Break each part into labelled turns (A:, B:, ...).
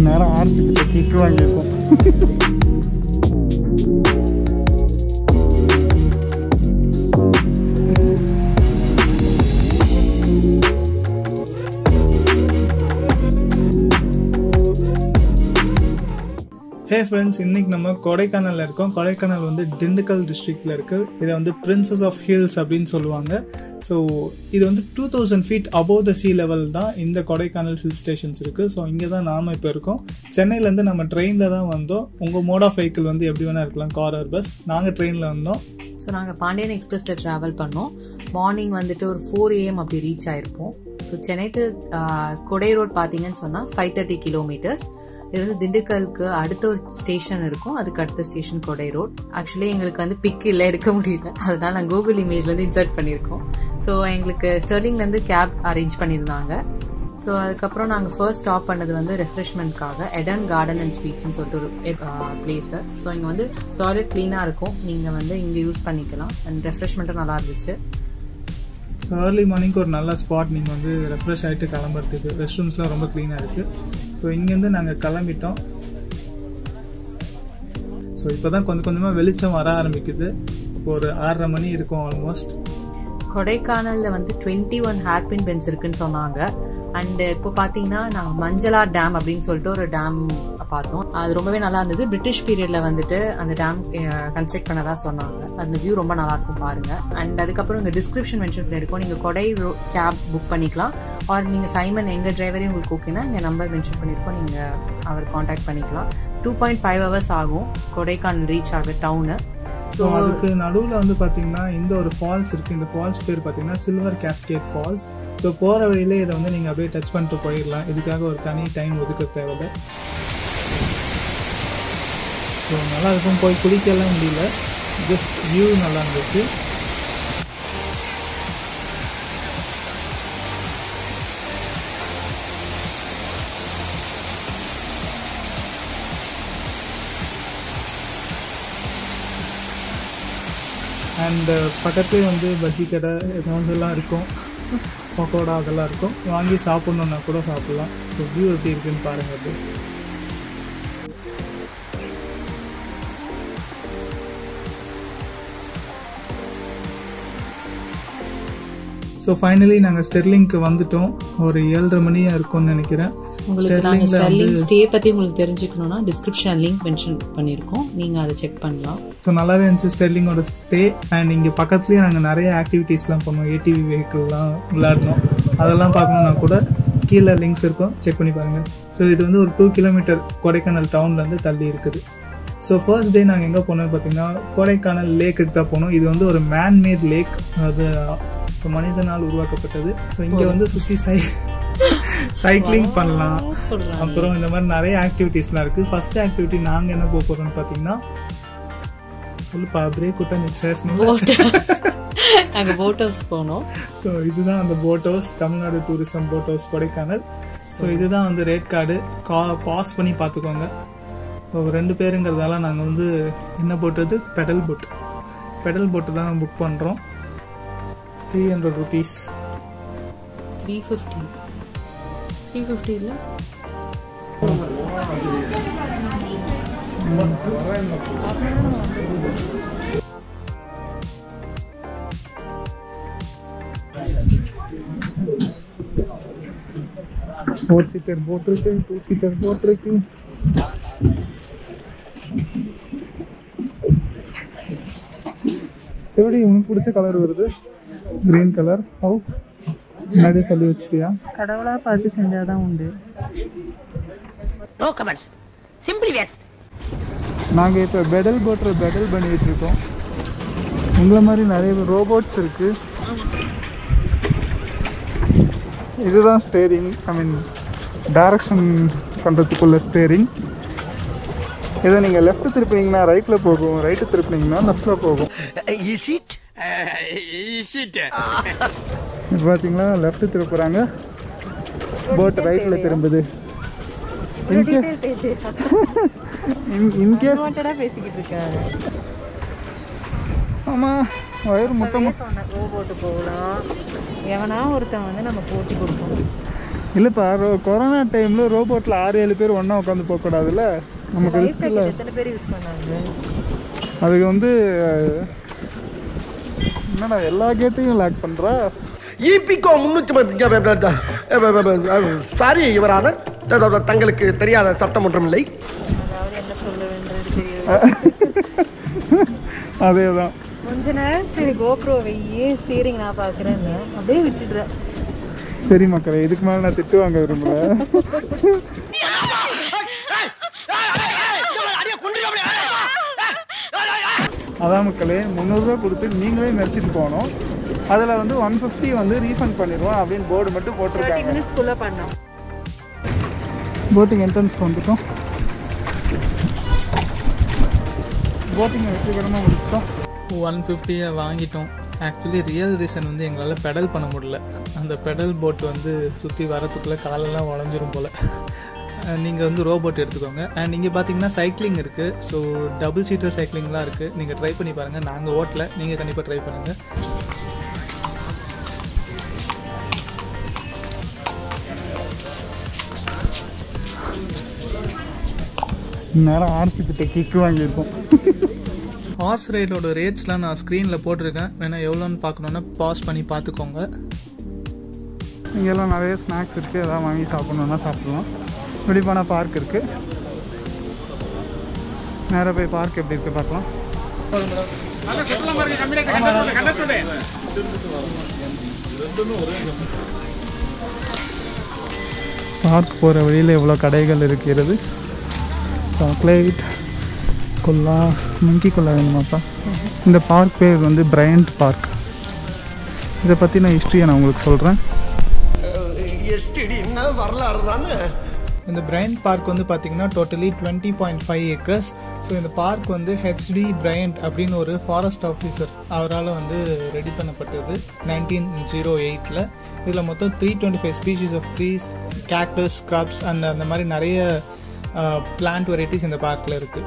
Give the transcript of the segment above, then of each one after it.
A: நேரம் ஆர்சிக்கிட்ட திட்டு வாங்கியிருக்கோம் ஹே ஃப்ரெண்ட்ஸ் இன்னைக்கு நம்ம கொடைக்கானல்ல இருக்கோம் கொடைக்கானல் வந்து திண்டுக்கல் டிஸ்ட்ரிக்ட்ல இருக்கு இதை வந்து பிரின்சஸ் ஆஃப் ஹில்ஸ் அப்படின்னு சொல்லுவாங்க ஸோ இது வந்து two thousand feet above the sea level தான் இந்த கொடைக்கானல் ஹில் ஸ்டேஷன்ஸ் இருக்கு ஸோ இங்கே தான் நாம இப்போ இருக்கோம் சென்னையிலேருந்து நம்ம ட்ரெயினில் தான் வந்தோம் உங்கள் மோட் ஆஃப் வெஹிக்கிள் வந்து எப்படி வேணா இருக்கலாம் கார் ஆர் பஸ் நாங்கள் ட்ரெயினில் வந்தோம்
B: ஸோ நாங்கள் பாண்டியன் எக்ஸ்பிரஸில் ட்ராவல் பண்ணோம் மார்னிங் வந்துட்டு ஒரு ஃபோர் ஏஎம் அப்படி ரீச் ஆயிருப்போம் so Chennai to Kodai road பார்த்தீங்கன்னு சொன்னால் ஃபைவ் தேர்ட்டி கிலோமீட்டர்ஸ் இது வந்து திண்டுக்கலுக்கு அடுத்த ஒரு ஸ்டேஷன் இருக்கும் அதுக்கு அடுத்த ஸ்டேஷன் கொடை ரோட் ஆக்சுவலி எங்களுக்கு வந்து பிக் இல்லை எடுக்க முடியல அதனால நாங்கள் கூகுள் இமேஜ்லேருந்து இன்சர்ட் பண்ணியிருக்கோம் ஸோ எங்களுக்கு ஸ்டெர்லிங்லேருந்து கேப் அரேஞ்ச் பண்ணியிருந்தாங்க ஸோ அதுக்கப்புறம் நாங்கள் ஃபர்ஸ்ட் ஸ்டாப் பண்ணது வந்து ரெஃப்ரெஷ்மெண்ட்காக எடன் கார்டன் அண்ட் ஸ்வீட்ஸ்னு சொல்லிட்டு ஒரு பிளேஸு ஸோ இங்கே வந்து டாய்லெட் க்ளீனாக இருக்கும் நீங்கள் வந்து இங்கே யூஸ் பண்ணிக்கலாம் அண்ட் ரெஃப்ரெஷ்மெண்ட்டும் நல்லா இருந்துச்சு
A: ஸோ ஏர்லி மார்னிங்க்கு ஒரு நல்ல ஸ்பாட் நீங்கள் வந்து ரெஃப்ரெஷ் ஆகிட்டு கிளம்புறதுக்கு ரெஸ்ட் ரூம்ஸ்லாம் ரொம்ப க்ளீனாக இருக்குது ஸோ இங்கேருந்து நாங்கள் கிளம்பிட்டோம் ஸோ இப்போ தான் கொஞ்சம் கொஞ்சமாக வெளிச்சம் வர ஆரம்பிக்குது இப்போ ஒரு ஆறரை மணி இருக்கும் ஆல்மோஸ்ட்
B: கொடைக்கானலில் வந்து டுவெண்ட்டி ஒன் ஹேர்பின் பென்ஸ் இருக்குன்னு சொன்னாங்க அண்ட் இப்போ பார்த்தீங்கன்னா நாங்கள் மஞ்சளா டேம் அப்படின்னு சொல்லிட்டு ஒரு டேம் பார்த்தோம் அது ரொம்பவே நல்லா இருந்தது பிரிட்டிஷ் பீரியட்ல வந்துட்டு அந்த டேம் கன்ஸ்ட்ரக்ட் பண்ணதா சொன்னாங்க அந்த வியூ ரொம்ப நல்லா இருக்கும் பாருங்க அண்ட் அதுக்கப்புறம் இங்கே டிஸ்கிரிப்ஷன் மென்ஷன் பண்ணியிருக்கோம் நீங்கள் கொடை கேப் புக் பண்ணிக்கலாம் ஆர் நீங்கள் சைமன் எங்கள் டிரைவரே உங்களுக்கு ஓகேனா இங்கே நம்பர் மென்ஷன் பண்ணியிருக்கோம் நீங்கள் அவர் காண்டாக்ட் பண்ணிக்கலாம் டூ பாயிண்ட் ஃபைவ் ஹவர்ஸ் ஆகும் கொடைக்கானல் ரீச் ஆக டவுனு
A: ஸோ அதுக்கு நடுவில் வந்து பார்த்தீங்கன்னா இந்த ஒரு ஃபால்ஸ் இருக்குது இந்த ஃபால்ஸ் பேர் பார்த்தீங்கன்னா சில்வர் கேஸ்கேட் ஃபால்ஸ் ஸோ போகிற வழியிலே இதை வந்து நீங்கள் அப்படியே டச் பண்ணிட்டு போயிடலாம் இதுக்காக ஒரு தனி டைம் ஒதுக்க தேவையில்லை ஸோ நல்லா இருக்கும் போய் குளிக்கலாம் முடியல ஜஸ்ட் வியூ நல்லா இருந்துச்சு அண்ட் பக்கத்துலேயே வந்து பஜ்ஜி கடை எல்லாம் இருக்கும் பக்கோடா அதெல்லாம் இருக்கும் வாங்கி சாப்பிட்ணுன்னா கூட சாப்பிட்லாம் ஸோ வியூ எப்படி இருக்குன்னு பாருங்கள் அது ஸோ ஃபைனலி நாங்கள் ஸ்டெர்லிங்க்கு வந்துட்டோம் ஒரு ஏழரை மணியாக இருக்கும்னு நினைக்கிறேன்
B: உங்களுக்கு நாங்கள் ஸ்டெர்லிங் ஸ்டே பற்றி உங்களுக்கு தெரிஞ்சுக்கணும்னா டிஸ்கிரிப்ஷன் லிங்க் மென்ஷன் பண்ணியிருக்கோம் நீங்கள் அதை செக் பண்ணலாம்
A: ஸோ நல்லாவே இருந்துச்சு ஸ்டெர்லிங்கோட ஸ்டே அண்ட் இங்கே பக்கத்துலேயே நாங்கள் நிறைய ஆக்டிவிட்டீஸ்லாம் பண்ணுவோம் ஏடிவி வெஹிக்கிள்லாம் விளையாடணும் அதெல்லாம் பார்க்கணுன்னா கூட கீழே லிங்க்ஸ் இருக்கும் செக் பண்ணி பாருங்கள் ஸோ இது வந்து ஒரு டூ கிலோமீட்டர் கொடைக்கானல் டவுன்லேருந்து தள்ளி இருக்குது ஸோ ஃபர்ஸ்ட் டே நாங்கள் எங்கே போனோம் பார்த்தீங்கன்னா கொடைக்கானல் லேக்குக்கு தான் போனோம் இது வந்து ஒரு மேன்மேட் லேக் அது இப்போ மனிதனால் உருவாக்கப்பட்டது ஸோ இங்கே வந்து சுற்றி சை சைக்கிளிங் பண்ணலாம் அப்புறம் இந்த மாதிரி நிறைய ஆக்டிவிட்டீஸ்லாம் இருக்குது ஃபர்ஸ்ட் ஆக்டிவிட்டி நாங்கள் என்ன போக போகிறோம்னு பார்த்தீங்கன்னா சொல்லுப்பா பிரேக் விட்டா நீ பேசணும்
B: நாங்கள் போட் ஹவுஸ் போனோம்
A: ஸோ இதுதான் அந்த boat house Tamil Nadu tourism boat house Kodaikanal so இதுதான் வந்து ரேட் கார்டு கா பாஸ் பண்ணி பார்த்துக்கோங்க இப்போ ரெண்டு பேருங்கிறதால நாங்கள் வந்து என்ன போட்டது பெடல் போட் பெடல் போட்டு தான் புக் பண்ணுறோம் three hundred rupees
B: three fifty three fifty இல்லை
A: ஃபோர் சீட்டர் போட் இருக்கு டூ சீட்டர் போட் இருக்கு எப்படி உனக்கு பிடிச்ச கலர் வருது கிரீன் கலர் ஹவு முன்னாடியே சொல்லி வச்சிட்டியா
B: கடவுளா பார்த்து செஞ்சாதான் உண்டு
C: No comments. Simply yes.
A: நாங்கள் இப்போ பெடல் போட்டுற பெடல் பண்ணிட்டு இருக்கோம் உங்களை மாதிரி நிறைய ரோபோட்ஸ் இருக்கு இதுதான் ஸ்டேரிங் ஐ மீன் டைரக்ஷன் பண்ணுறதுக்குள்ள ஸ்டேரிங் இதை நீங்கள் லெஃப்ட் திருப்பினீங்கன்னா ரைட்டில் போகும் ரைட்டு திருப்பினீங்கன்னா லெஃப்டில் போகும்
C: Is it? is it?
A: இப்போ பார்த்தீங்களா லெஃப்ட் திருப்புறாங்க போட் ரைட்டில் திரும்புது இன்கேஸ் இன்கேஸ்
B: பேசிக்கிட்டு இருக்காரு
A: ஆமாம் வயிறு முட்டை
B: சொன்ன ரோபோட்டு போகலாம் எவனா ஒருத்தன் வந்து நம்ம போட்டி கொடுக்கணும்
A: இல்லைப்பா ரோ கொரோனா டைமில் ரோபோட்டில் ஆறு ஏழு பேர் ஒன்றா உட்காந்து போகக்கூடாதுல்ல நமக்கு ரிஸ்க் இல்லை
B: எத்தனை பேர் யூஸ் பண்ணாங்க
A: அதுக்கு வந்து என்னடா எல்லா கேட்டையும் லாக் பண்ணுறா
D: இபிகோ முன்னூத்தி சாரி இவரான தங்களுக்கு தெரியாத சட்டம் ஒன்றும் இல்லை
B: அதாவது என்ன சொல்ல வேண்டியது தெரியல
A: அதே தான்
B: கொஞ்ச நேரம் சரி கோப்ரோ வெய்யே ஸ்டீரிங் நான் பார்க்குறேன்னு அப்படியே விட்டுடுறேன்
A: சரி மக்களே இதுக்கு மேலே நான் திட்டு வாங்க விரும்பல அதான் மக்களே முந்நூறுரூவா கொடுத்து நீங்களே மெரிச்சிட்டு போகணும் அதில் வந்து ஒன் ஃபிஃப்டி வந்து ரீஃபண்ட் பண்ணிடுவோம் அப்படின்னு போர்டு மட்டும்
B: தேர்ட்டி
A: போட்டிருக்காங்க
B: மினிட்ஸ்க்குள்ளே பண்ணோம்
A: போட்டிங் என்ட்ரன்ஸ்க்கு வந்துட்டோம் போட்டிங்கை வெற்றிகரமாக முடிச்சிட்டோம்
E: ஒன் ஃபிஃப்டியை வாங்கிட்டோம் ஆக்சுவலி ரியல் ரீசன் வந்து எங்களால் பெடல் பண்ண முடியல அந்த பெடல் போட் வந்து சுற்றி வரத்துக்குள்ளே காலெல்லாம் உடஞ்சிரும் போல் நீங்கள் வந்து ரோபோட் எடுத்துக்கோங்க அண்ட் இங்கே பார்த்தீங்கன்னா சைக்கிளிங் இருக்குது ஸோ டபுள் சீட்டர் சைக்கிளிங்லாம் இருக்குது நீங்கள் ட்ரை பண்ணி பாருங்கள் நாங்கள் ஓட்டல நீங்கள் கண்டிப்பாக ட்ரை பண்ணுங்கள்
A: நேரம் ஆர்சி கிட்ட கிக்கு வாங்கியிருக்கோம்
E: ஹார்ஸ் ரைடோட ரேட்ஸ்லாம் நான் ஸ்க்ரீனில் போட்டிருக்கேன் வேணால் எவ்வளோன்னு பார்க்கணுன்னா பாஸ் பண்ணி பார்த்துக்கோங்க
A: இங்கெல்லாம் நிறைய ஸ்நாக்ஸ் இருக்குது எதாவது வாங்கி சாப்பிட்ணுன்னா சாப்பிட்லாம் விழிப்பான பார்க் இருக்குது நேராக போய் பார்க் எப்படி இருக்குது பார்க்கலாம் பார்க் போகிற வழியில் எவ்வளோ கடைகள் இருக்கிறது சாக்லேட் கொல்லா மங்கி கொல்லா வேணுமாப்பா இந்த பார்க் பேர் வந்து பிரையண்ட் பார்க் இதை பற்றி நான் ஹிஸ்ட்ரியை நான் உங்களுக்கு சொல்கிறேன்
D: எஸ்டிடின்னா வரலாறு தானே
E: இந்த பிரையண்ட் பார்க் வந்து பார்த்தீங்கன்னா totally twenty point five acres so இந்த பார்க் வந்து ஹெச்டி பிரையண்ட் அப்படின்னு ஒரு ஃபாரஸ்ட் ஆஃபீஸர் அவரால் வந்து ரெடி பண்ணப்பட்டது நைன்டீன் ஜீரோ எயிட்டில் இதில் மொத்தம் three twenty five species of trees cactus scrubs and அந்த மாதிரி நிறைய பிளான்ட் வெரைட்டிஸ் இந்த பார்க்கில் இருக்குது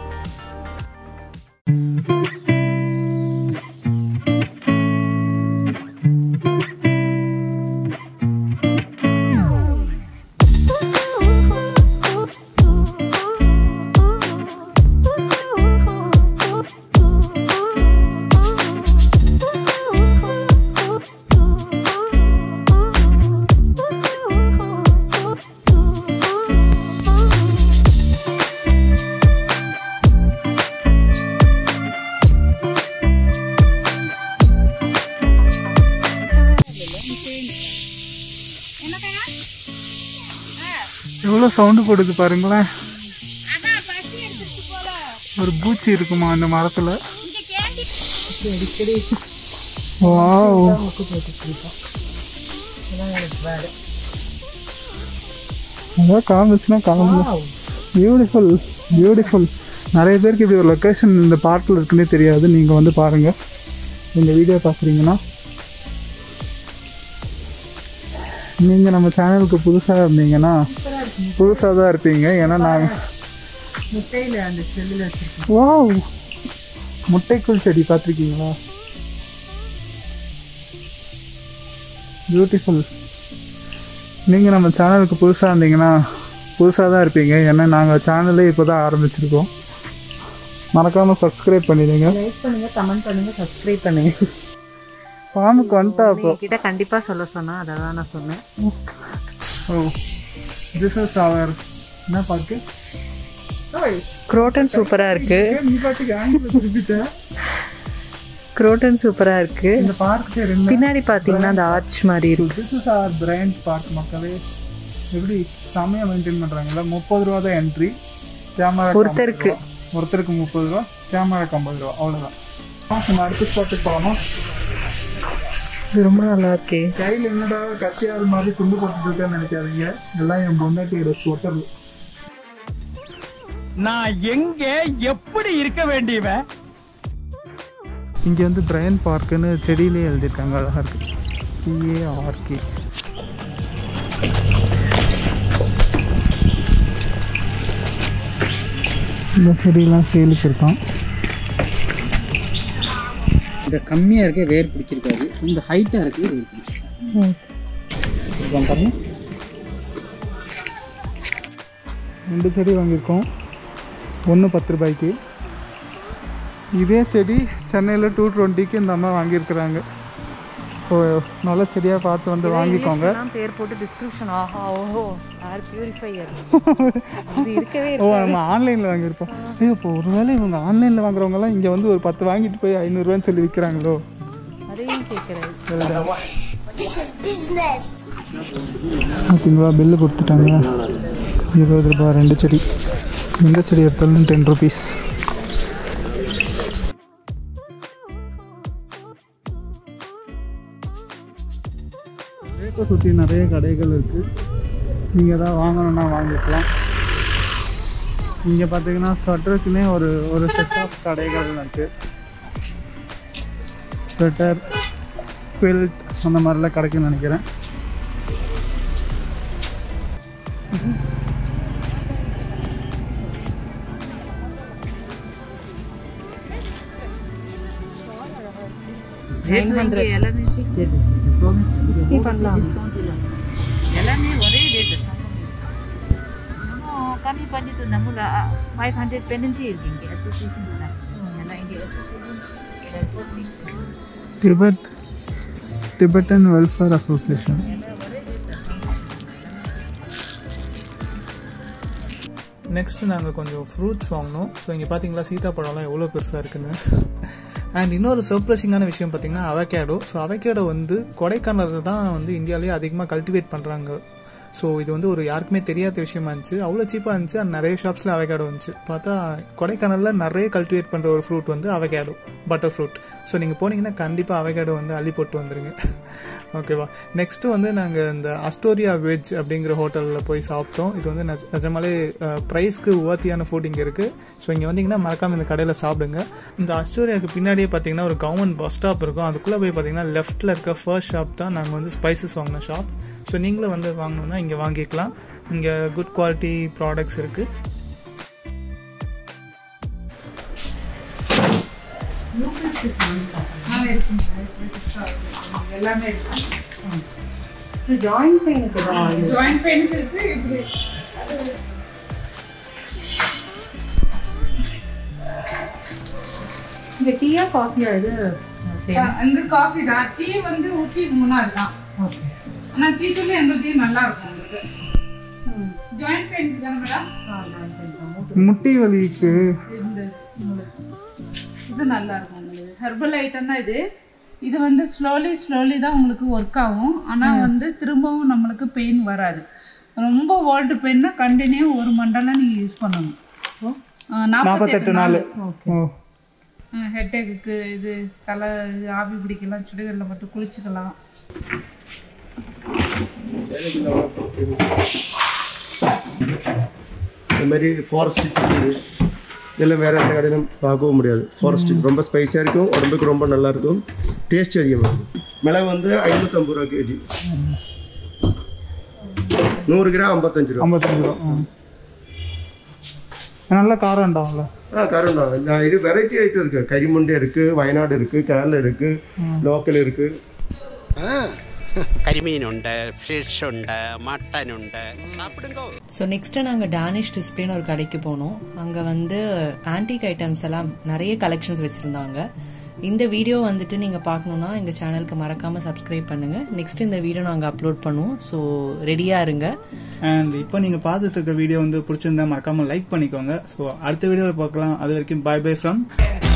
A: எவ்வளோ சவுண்டு போடுது பாருங்களேன் ஒரு பூச்சி இருக்குமா அந்த மரத்தில் வாவ் அதான் காமிச்சுன்னா காமிச்சு பியூட்டிஃபுல் பியூட்டிஃபுல் நிறைய பேருக்கு இப்படி ஒரு லொக்கேஷன் இந்த பார்க்கில் இருக்குன்னே தெரியாது நீங்கள் வந்து பாருங்கள் இந்த வீடியோ பார்க்குறீங்கன்னா நீங்கள் நம்ம சேனலுக்கு புதுசாக இருந்தீங்கன்னா புதுசாக தான் இருப்பீங்க ஏன்னா நான் வாவ் முட்டைக்குள் செடி பார்த்துருக்கீங்களா பியூட்டிஃபுல் நீங்கள் நம்ம சேனலுக்கு புதுசாக இருந்தீங்கன்னா புதுசாக தான் இருப்பீங்க ஏன்னா நாங்கள் சேனலே இப்போ தான் ஆரம்பிச்சிருக்கோம் மறக்காமல் சப்ஸ்கிரைப் பண்ணிடுங்க
B: லைக் பண்ணுங்க கமெண்ட் பண்ணுங்க சப்ஸ்கிரைப் பண்ணுங்க
A: ஃபார்முக்கு வந்துட்டா அப்போ
B: கிட்ட கண்டிப்பா சொல்ல சொன்னா அதை தான் நான் சொன்னேன்
A: ஓ திஸ் இஸ் அவர் என்ன பார்க்கு
B: குரோட்டன் சூப்பரா இருக்கு
A: நீ பாட்டுக்கு ஆங்கிள் திருப்பிட்ட
B: குரோட்டன் சூப்பரா இருக்கு
A: இந்த பார்க் பேர் என்ன
B: பின்னாடி பாத்தீங்கன்னா அந்த ஆர்ச் மாதிரி இருக்கு
A: this is our Bryant Park மக்களே எப்படி செம்மையாக மெயின்டைன் பண்ணுறாங்கல்ல முப்பது ரூபா தான் என்ட்ரி கேமரா
B: ஒருத்தருக்கு.
A: ஒருத்தருக்கு முப்பது ரூபா கேமராக்கு ஐம்பது ரூபா அவ்வளோதான் நம்ம அடுத்த ஸ்பாட்டுக்கு போகலாமா
B: இது ரொம்ப நல்லா இருக்கே
A: கையில் என்னடா கத்தியால் மாதிரி துண்டு போட்டுட்டு இருக்கேன்னு நினைக்காதீங்க எல்லாம் என் பொண்டாட்டியோட ஸ்வெட்டர்
C: நான் எங்க எப்படி இருக்க வேண்டியவன்
A: இங்கே வந்து பிரையன் பார்க்குன்னு செடியிலே எழுதியிருக்காங்க அழகாக இருக்கு பிஏஆர்கே இந்த செடியெல்லாம் சேலுக்கு இருக்கான்
F: இந்த கம்மியாக இருக்க வேர் பிடிச்சிருக்காது இந்த ஹைட்டாக இருக்கு வேர் பிடிச்சிருக்கு இப்போ பாருங்க
E: ரெண்டு செடி வாங்கியிருக்கோம் ஒன்று பத்து ரூபாய்க்கு இதே செடி சென்னையில் டூ டுவெண்ட்டிக்கு இந்த அம்மா வாங்கியிருக்கிறாங்க ஸோ நல்ல செடியாக பார்த்து வந்து வாங்கிக்கோங்க
B: இங்கிலீஷ்லாம் பேர் போட்டு டிஸ்கிரிப்ஷன் ஆஹா ஓஹோ ஏர் பியூரிஃபையர் இது இருக்கவே
E: ஓ நம்ம ஆன்லைனில் வாங்கியிருப்போம் ஐயோ இப்போ ஒருவேளை இவங்க ஆன்லைனில் வாங்குறவங்கலாம் இங்கே வந்து ஒரு பத்து வாங்கிட்டு போய் ஐநூறுரூவான்னு சொல்லி விற்கிறாங்களோ
B: அதையும் கேட்குறது
E: பார்த்தீங்களா பில்லு கொடுத்துட்டாங்க இருபது ரூபாய் ரெண்டு செடி எந்த செடி எடுத்தாலும் டென் ருபீஸ் ரேட்டை சுற்றி நிறைய கடைகள் இருக்குது நீங்கள் எதாவது வாங்கணும்னா வாங்கிக்கலாம் இங்கே பார்த்தீங்கன்னா ஸ்வெட்டருக்குன்னே ஒரு ஒரு செட் ஆஃப் கடைகள் இருக்குது ஸ்வெட்டர் குவில்ட் அந்த மாதிரிலாம் கிடைக்கும்னு நினைக்கிறேன்
F: எல்லாமே ஒரே ரேட்டு இன்னும் கம்மி பண்ணிட்டு நம்மள ஃபைவ் ஹண்ட்ரட் பெனல்ட்டி இருக்கு இங்கே அசோசியேஷன் எல்லாம் இங்கே association
E: Tibet Tibetan welfare association next நாங்கள் கொஞ்சம் ஃப்ரூட்ஸ் வாங்கினோம் ஸோ இங்கே பார்த்தீங்களா சீதாப்பழம்லாம் எவ்வளோ பெருசாக இருக்குன்னு அண்ட் இன்னொரு சர்ப்ரைசிங்கான விஷயம் பார்த்தீங்கன்னா அவகேடோ ஸோ அவகேடோ வந்து கொடைக்கானலில் தான் வந்து இந்தியாவிலேயே அதிகமாக கல்டிவேட் பண்ணுறாங்க ஸோ இது வந்து ஒரு யாருக்குமே தெரியாத விஷயமா இருந்துச்சு அவ்வளோ சீப்பாக இருந்துச்சு அண்ட் நிறைய ஷாப்ஸில் அவகேடோ இருந்துச்சு பார்த்தா கொடைக்கானலில் நிறைய கல்டிவேட் பண்ணுற ஒரு ஃப்ரூட் வந்து அவகேடோ பட்டர் ஃப்ரூட் ஸோ நீங்கள் போனீங்கன்னா கண்டிப்பாக அவகேடோ வந்து அள்ளி போட்டு வந்துருங்க ஓகேவா நெக்ஸ்ட்டு வந்து நாங்கள் இந்த அஸ்டோரியா வெஜ் அப்படிங்கிற ஹோட்டலில் போய் சாப்பிட்டோம் இது வந்து நிஜ- நிஜமாலே ப்ரைஸ்க்கு உவர்த்தியான ஃபுட் இங்கே இருக்குது ஸோ இங்கே வந்தீங்கன்னா மறக்காமல் இந்த கடையில் சாப்பிடுங்க இந்த அஸ்டோரியாவுக்கு பின்னாடியே பார்த்தீங்கன்னா ஒரு கவர்மெண்ட் பஸ் ஸ்டாப் இருக்கும் அதுக்குள்ளே போய் பார்த்தீங்கன்னா லெஃப்ட்டில் இருக்க ஃபர்ஸ்ட் ஷாப் தான் நாங்கள் வந்து ஸ்பைசஸ் வாங்கின ஷாப் ஸோ நீங்களும் வந்து வாங்கணுன்னா இங்கே வாங்கிக்கலாம் இங்கே குட் குவாலிட்டி ப்ராடக்ட்ஸ் இருக்குது
B: ஜாயின் பெயினுக்கு
G: ஜாயிண்ட் பெயினுக்கு இருக்கு இப்படி
B: இங்கே டீயா காஃபியா இது
G: அங்க காஃபி தான் டீ வந்து ஊட்டி மூணாவது தான் ஆனா டீ தூள் எங்க டீ நல்லா இருக்கும் உங்களுக்கு ஜாயிண்ட் பெயினுக்கு தானே மேடம்
E: முட்டி வலிக்கு
G: இந்த உங்களுக்கு இது நல்லா இருக்கும் உங்களுக்கு ஹெர்பல் ஐட்டம் தான் இது இது வந்து ஸ்லோலி ஸ்லோலி தான் உங்களுக்கு ஒர்க் ஆகும் ஆனால் வந்து திரும்பவும் நம்மளுக்கு பெயின் வராது ரொம்ப ஓல்டு பெயின்னா கண்டினியூ ஒரு மண்டலம் நீங்கள் யூஸ் பண்ணணும் நாற்பத்தெட்டு நாள்
E: ஓ
G: ஹெட்டேக்கு இது தலை இது ஆவி பிடிக்கலாம் சுடுதலில் மட்டும் குளிச்சுக்கலாம்
D: இந்த மாதிரி ஃபாரஸ்ட் இருக்குது இதெல்லாம் வேறு எந்த கடையிலும் பார்க்கவும் முடியாது ஃபாரஸ்ட் ரொம்ப ஸ்பைஸாக இருக்கும் உடம்புக்கு ரொம்ப நல்லா இருக்கும் டேஸ்ட் அதிகமாக இருக்கும் மிளகு வந்து ஐநூற்றம்பது ரூபா கேஜி நூறு கிராம் ஐம்பத்தஞ்சு ரூபா
E: ஐம்பத்தஞ்சு ரூபா ஆ. நல்ல காரம் உண்டாகும்ல
D: ஆ கருண்டா இந்த இது வெரைட்டி ஐட்டம் இருக்கு கரிமுண்டை இருக்கு வயநாடு இருக்கு கேரளா இருக்கு லோக்கல் இருக்கு
H: കരിമീനുണ്ട് ഫിഷ് ഉണ്ട് മട്ടൻ ഉണ്ട് സാപ്പിടുങ്കോ
B: ஸோ நெக்ஸ்ட்டு நாங்கள் டேனிஷ் டிஸ்பிளேன்னு ஒரு கடைக்கு போனோம் அங்கே வந்து ஆன்டிக் ஐட்டம்ஸ் எல்லாம் நிறைய கலெக்ஷன்ஸ் வச்சுருந்தாங்க இந்த வீடியோ வந்துட்டு நீங்கள் பார்க்கணுன்னா எங்கள் சேனலுக்கு மறக்காமல் சப்ஸ்கிரைப் பண்ணுங்கள் நெக்ஸ்ட் இந்த வீடியோ நாங்கள் அப்லோட் பண்ணுவோம் ஸோ ரெடியாக இருங்க
E: அண்ட் இப்போ நீங்கள் பார்த்துட்டு இருக்க வீடியோ வந்து பிடிச்சிருந்தா மறக்காமல் லைக் பண்ணிக்கோங்க ஸோ அடுத்த வீடியோவில் பார்க்கலாம் அது வரைக்கும் பாய் பை ஃப்ரம்